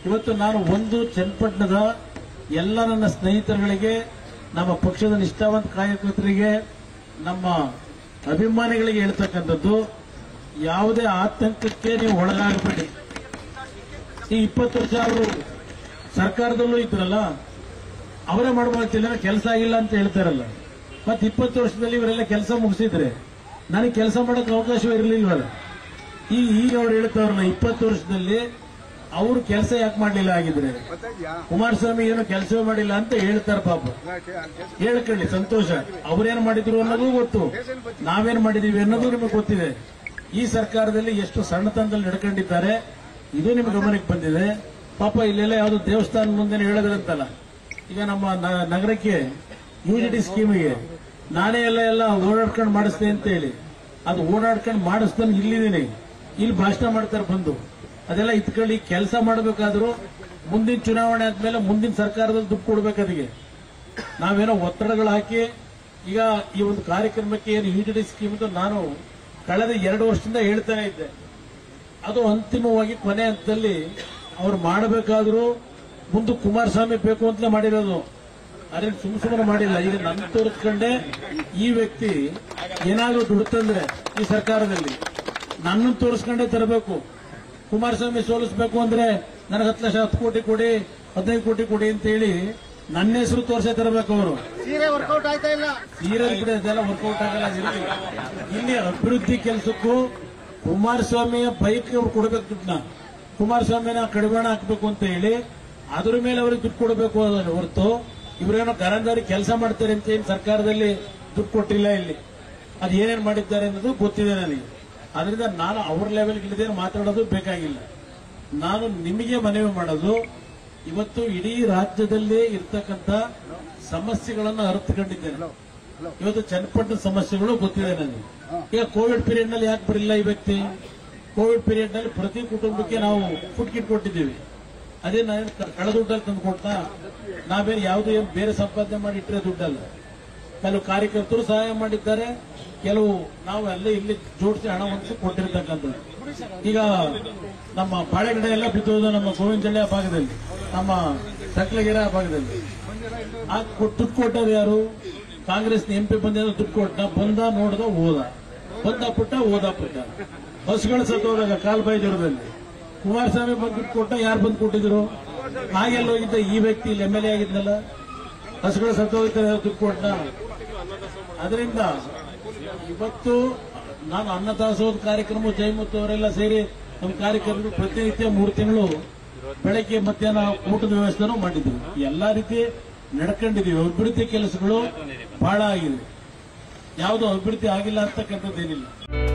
ಇವತ್ತು ನಾನು ಒಂದು ಚನ್ನಪಟ್ಟಣದ ಎಲ್ಲ ನನ್ನ ಸ್ನೇಹಿತರುಗಳಿಗೆ ನಮ್ಮ ಪಕ್ಷದ ನಿಷ್ಠಾವಂತ ಕಾರ್ಯಕರ್ತರಿಗೆ ನಮ್ಮ ಅಭಿಮಾನಿಗಳಿಗೆ ಹೇಳ್ತಕ್ಕಂಥದ್ದು ಯಾವುದೇ ಆತಂಕಕ್ಕೆ ನೀವು ಒಳಗಾಗಬೇಡಿ ಈ ಇಪ್ಪತ್ತು ವರ್ಷ ಅವರು ಸರ್ಕಾರದಲ್ಲೂ ಇದ್ರಲ್ಲ ಅವರೇ ಮಾಡ್ಬೋದಿಲ್ಲ ಕೆಲಸ ಆಗಿಲ್ಲ ಅಂತ ಹೇಳ್ತಾರಲ್ಲ ಮತ್ತೆ ಇಪ್ಪತ್ತು ವರ್ಷದಲ್ಲಿ ಇವರೆಲ್ಲ ಕೆಲಸ ಮುಗಿಸಿದ್ರೆ ನನಗೆ ಕೆಲಸ ಮಾಡಕ್ಕೆ ಅವಕಾಶ ಇರಲಿಲ್ವಲ್ಲ ಈ ಈಗ ಅವ್ರು ಹೇಳ್ತಾವ್ರಲ್ಲ ಇಪ್ಪತ್ತು ವರ್ಷದಲ್ಲಿ ಅವರು ಕೆಲಸ ಯಾಕೆ ಮಾಡಲಿಲ್ಲ ಆಗಿದ್ರೆ ಕುಮಾರಸ್ವಾಮಿ ಏನು ಕೆಲಸವೇ ಮಾಡಿಲ್ಲ ಅಂತ ಹೇಳ್ತಾರೆ ಪಾಪ ಹೇಳ್ಕೊಳ್ಳಿ ಸಂತೋಷ ಅವ್ರೇನ್ ಮಾಡಿದ್ರು ಅನ್ನೋದು ಗೊತ್ತು ನಾವೇನ್ ಮಾಡಿದೀವಿ ಅನ್ನೋದು ನಿಮಗೆ ಗೊತ್ತಿದೆ ಈ ಸರ್ಕಾರದಲ್ಲಿ ಎಷ್ಟು ಸಣ್ಣತನದಲ್ಲಿ ನಡ್ಕೊಂಡಿದ್ದಾರೆ ಇದು ನಿಮ್ಗೆ ಗಮನಕ್ಕೆ ಬಂದಿದೆ ಪಾಪ ಇಲ್ಲೆಲ್ಲ ಯಾವ್ದು ದೇವಸ್ಥಾನ ಮುಂದೆ ಹೇಳಿದ್ರಂತಲ್ಲ ಈಗ ನಮ್ಮ ನ- ನಗರಕ್ಕೆ ಯುಜಿಟಿ ಸ್ಕೀಮಿಗೆ ನಾನೇ ಎಲ್ಲ ಎಲ್ಲ ಓಡಾಡ್ಕೊಂಡು ಮಾಡಿಸ್ತೆ ಅಂತ ಹೇಳಿ ಅದು ಓಡಾಡ್ಕೊಂಡು ಮಾಡಿಸ್ತಾನೆ ಇಲ್ಲಿದ್ದೀನಿ ಇಲ್ಲಿ ಭಾಷಣ ಮಾಡ್ತಾರೆ ಬಂದು ಅದೆಲ್ಲ ಇತ್ಕೊಳ್ಳಿ ಕೆಲಸ ಮಾಡಬೇಕಾದ್ರೂ ಮುಂದಿನ ಚುನಾವಣೆ ಆದ್ಮೇಲೆ ಮುಂದಿನ ಸರ್ಕಾರದಲ್ಲಿ ದುಡ್ಡು ಕೊಡ್ಬೇಕು ಅದಕ್ಕೆ ನಾವೇನೋ ಒತ್ತಡಗಳು ಹಾಕಿ ಈಗ ಈ ಒಂದು ಕಾರ್ಯಕ್ರಮಕ್ಕೆ ಏನು ಯುಜಿಡಿ ಸ್ಕೀಮ್ ಅಂತ ನಾನು ಕಳೆದ ಎರಡು ವರ್ಷದಿಂದ ಹೇಳ್ತಾನೆ ಇದ್ದೆ ಅದು ಅಂತಿಮವಾಗಿ ಕೊನೆ ಹಂತದಲ್ಲಿ ಅವ್ರು ಮಾಡಬೇಕಾದ್ರೂ ಮುಂದೆ ಕುಮಾರಸ್ವಾಮಿ ಬೇಕು ಅಂತಲೇ ಮಾಡಿರೋದು ಅದೇ ಸುಮ್ ಸುಮ್ಮನೆ ಮಾಡಿಲ್ಲ ಈಗ ನನ್ನ ತೋರಿಸ್ಕೊಂಡೆ ಈ ವ್ಯಕ್ತಿ ಏನಾದ್ರೂ ದುಡ್ಡು ತಂದ್ರೆ ಈ ಸರ್ಕಾರದಲ್ಲಿ ನನ್ನನ್ನು ತೋರಿಸ್ಕೊಂಡೇ ತರಬೇಕು ಕುಮಾರಸ್ವಾಮಿ ಸೋಲಿಸಬೇಕು ಅಂದ್ರೆ ನನಗೆ ಹತ್ತು ಲಕ್ಷ ಹತ್ತು ಕೋಟಿ ಕೊಡಿ ಹದಿನೈದು ಕೋಟಿ ಕೊಡಿ ಅಂತ ಹೇಳಿ ನನ್ನ ಹೆಸರು ತೋರಿಸೇ ತರಬೇಕು ಅವರು ಸೀರೆ ವರ್ಕೌಟ್ ಆಯ್ತಾ ಇಲ್ಲ ಸೀರಿಯಲ್ ಕೂಡ ಇದೆಲ್ಲ ವರ್ಕೌಟ್ ಆಗಲ್ಲ ಇರ್ಲಿ. ಇಲ್ಲಿ ಅಭಿವೃದ್ಧಿ ಕೆಲಸಕ್ಕೂ ಕುಮಾರಸ್ವಾಮಿಯ ಬೈಕ್ ಅವ್ರು ಕೊಡಬೇಕು ದುಡ್ಡನ್ನ ಕುಮಾರಸ್ವಾಮಿನ ಕಡಿವಾಣ ಹಾಕಬೇಕು ಅಂತ ಹೇಳಿ ಅದ್ರ ಮೇಲೆ ಅವ್ರಿಗೆ ದುಡ್ಡು ಕೊಡಬೇಕು ಅನ್ನೋದು ಹೊರತು ಇವರೇನೋ ಗರಂದಾರಿ ಕೆಲಸ ಮಾಡ್ತಾರೆ ಅಂತ ಏನು ಸರ್ಕಾರದಲ್ಲಿ ದುಡ್ಡು ಕೊಟ್ಟಿಲ್ಲ ಇಲ್ಲಿ ಅದು ಏನೇನು ಮಾಡಿದ್ದಾರೆ ಅನ್ನೋದು ಗೊತ್ತಿದೆ ನನಗೆ ಅದರಿಂದ ನಾನು ಅವ್ರ ಲೆವೆಲ್ಗೆ ಇಲ್ಲದೆ ಮಾತಾಡೋದು ಬೇಕಾಗಿಲ್ಲ ನಾನು ನಿಮಗೆ ಮನವಿ ಮಾಡೋದು ಇವತ್ತು ಇಡೀ ರಾಜ್ಯದಲ್ಲಿ ಇರ್ತಕ್ಕಂಥ ಸಮಸ್ಯೆಗಳನ್ನು ಅರ್ಥಕೊಂಡಿದ್ದೇನೆ ಇವತ್ತು ಚನ್ನಪಟ್ಟಣ ಸಮಸ್ಯೆಗಳು ಗೊತ್ತಿದೆ ನನಗೆ ಈಗ ಕೋವಿಡ್ ಪೀರಿಯಡ್ ನಲ್ಲಿ ಯಾಕೆ ಬರಲಿಲ್ಲ ಈ ವ್ಯಕ್ತಿ ಕೋವಿಡ್ ಪೀರಿಯಡ್ ನಲ್ಲಿ ಪ್ರತಿ ಕುಟುಂಬಕ್ಕೆ ನಾವು ಫುಡ್ ಕಿಟ್ ಕೊಟ್ಟಿದ್ದೀವಿ ಅದೇ ನಾನು ಕಳೆದ ದುಡ್ಡಲ್ಲಿ ತಂದು ಕೊಡ್ತಾ ನಾವೇನು ಯಾವುದೇ ಏನು ಬೇರೆ ಸಂಪಾದನೆ ಮಾಡಿ ಇಟ್ಟರೆ ದುಡ್ಡಲ್ಲ ಕೆಲವು ಕಾರ್ಯಕರ್ತರು ಸಹಾಯ ಮಾಡಿದ್ದಾರೆ ಕೆಲವು ನಾವು ಅಲ್ಲೇ ಇಲ್ಲಿ ಜೋಡಿಸಿ ಹಣ ಹೊಂದಿಸಿ ಕೊಟ್ಟಿರ್ತಕ್ಕಂಥದ್ದು ಈಗ ನಮ್ಮ ಬಾಳೆಗಿಡ ಎಲ್ಲ ಬಿದ್ದೋದು ನಮ್ಮ ಗೋವಿಂದಳ್ಳಿ ಭಾಗದಲ್ಲಿ ನಮ್ಮ ಸಕ್ಲಗಿರ ಭಾಗದಲ್ಲಿ ಆ ಕೊಟ್- ದುಡ್ಡು ಕೊಟ್ಟರು ಯಾರು ಕಾಂಗ್ರೆಸ್ ಎಂ ಪಿ ಬಂದ ದುಡ್ಡು ಕೊಟ್ಟ ಬಂದ ನೋಡ್ದ ಹೋದ ಬಂದ ಪುಟ್ಟ ಓದ ಪುಟ್ಟ ಬಸ್ಗಳು ಸತ್ತೋದಾಗ ಕಾಲ್ಬಾಯಿ ಜ್ವರದಲ್ಲಿ ಕುಮಾರಸ್ವಾಮಿ ಬಂದು ದುಡ್ಡು ಕೊಟ್ಟ ಯಾರು ಬಂದು ಕೊಟ್ಟಿದ್ರು ಹಾಗೆಲ್ಲ ಹೋಗಿದ್ದ ಈ ವ್ಯಕ್ತಿ ಇಲ್ಲಿ ಎಂ ಎಲ್ ಎ ಆಗಿದ್ನಲ್ಲ ಬಸ್ಗಳು ಸತ್ತೋಗ್ತಾರೆ ದುಡ್ಡು ಕೊಟ್ಟ ಅದರಿಂದ ಇವತ್ತು ನಾನು ಅನ್ನದಾಸೋಹ ಕಾರ್ಯಕ್ರಮ ಜಯಮುತ್ತು ಅವರೆಲ್ಲ ಸೇರಿ ನಮ್ಮ ಕಾರ್ಯಕ್ರಮ ಪ್ರತಿನಿತ್ಯ ಮೂರು ತಿಂಗಳು ಬೆಳಗ್ಗೆ ಮಧ್ಯಾಹ್ನ ಊಟದ ವ್ಯವಸ್ಥೆನೂ ಮಾಡಿದ್ವಿ ಎಲ್ಲಾ ರೀತಿ ನಡ್ಕೊಂಡಿದೀವಿ ಅಭಿವೃದ್ಧಿ ಕೆಲಸಗಳು ಬಹಳ ಆಗಿದೆ ಯಾವುದೋ ಅಭಿವೃದ್ಧಿ ಆಗಿಲ್ಲ ಅಂತಕ್ಕಂಥದ್ದೇನಿಲ್ಲ